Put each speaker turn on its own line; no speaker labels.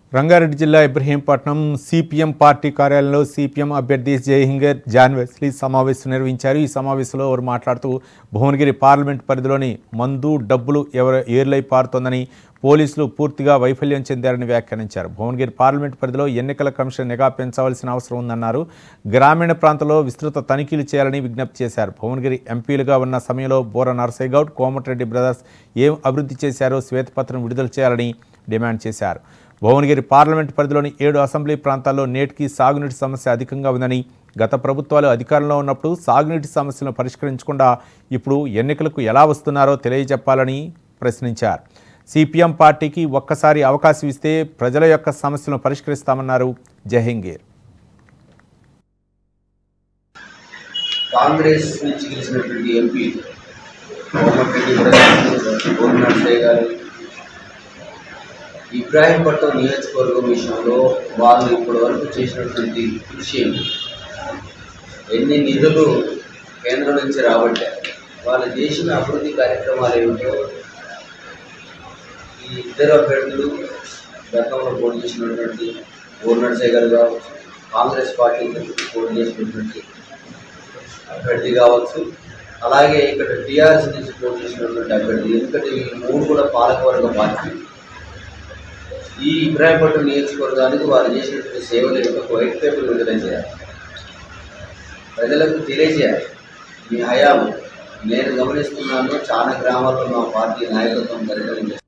రంగారెడ్డి జిల్లా Ibrahimpatnam CPM party కార్యాలయంలో CPM అభ్యర్థి జయహింగర్ జాన్ వెస్లీ సమావేశం నిర్వహించారు ఈ సమావేశంలో వారు మాట్లాడుతూ భువనగిరి పార్లమెంట్ పరిధిలోని మందు డబ్బులు ఎవరు ఏర్లై పారుతోందని పోలీసులు పూర్తిగా వైఫల్యం చెందారని వ్యాఖ్యానించారు భువనగిరి పార్లమెంట్ పరిధిలో ఎన్నికల కమిషన్ నిఘా పెంచవలసిన అవసరం ఉందన్నారు గ్రామీణ ప్రాంతంలో విస్తృత తనిఖీలు చేయాలని విజ్ఞప్తి చేశారు భువనగిరి ఎంపీలుగా ఉన్న సమయంలో బోర నరసయ్య గౌడ్ కోమటిరెడ్డి బ్రదర్స్ ఏం అభివృద్ధి చేశారో శ్వేతపత్రం విడుదల చేయాలని డిమాండ్ చేశారు భువనగిరి పార్లమెంట్ పరిధిలోని ఏడు అసెంబ్లీ ప్రాంతాల్లో నేటికి సాగునీటి సమస్య అధికంగా ఉందని గత ప్రభుత్వాలు అధికారంలో ఉన్నప్పుడు సాగునీటి సమస్యలను పరిష్కరించకుండా ఇప్పుడు ఎన్నికలకు ఎలా వస్తున్నారో తెలియజెప్పాలని ప్రశ్నించారు సిపిఎం పార్టీకి ఒక్కసారి అవకాశం ఇస్తే ప్రజల యొక్క సమస్యలను పరిష్కరిస్తామన్నారు జహంగీర్
కాంగ్రెస్ నుంచి గెలిచినటువంటి ఎంపీ కోమటిరెడ్డి బ్రదర్స్ గోవింద్ నర్సయ్య గారు ఇబ్రాహీంపట్నం నియోజకవర్గం విషయంలో వాళ్ళు ఇప్పటి వరకు చేసినటువంటి కృషి ఏమి? ఎన్ని నిధులు కేంద్రం నుంచి రాబట్టారు వాళ్ళు చేసిన అభివృద్ధి కార్యక్రమాలు ఏమిటో ఈ ఇద్దరు అభ్యర్థులు గతంలో పోటీ చేసినటువంటి గోవింద్ నర్సయ్య గారు కావచ్చు కాంగ్రెస్ పార్టీ నుంచి పోటీ చేసినటువంటి అభ్యర్థి కావచ్చు అలాగే ఇక్కడ టీఆర్ఎస్ నుంచి పోటీ చేసినటువంటి అభ్యర్థి ఎందుకంటే ఈ మూడు కూడా పాలకవర్గ పార్టీ ఈ ఇబ్రాహీంపట్నం నియోజకవర్గానికి వారు చేసినటువంటి సేవలు యొక్క వైట్ పేపర్ విడుదల చేయాలి ప్రజలకు తెలియజేయాలి మీ హయాము నేను గమనిస్తున్నాను చాలా గ్రామాల్లో మా పార్టీ నాయకత్వం పరిగణన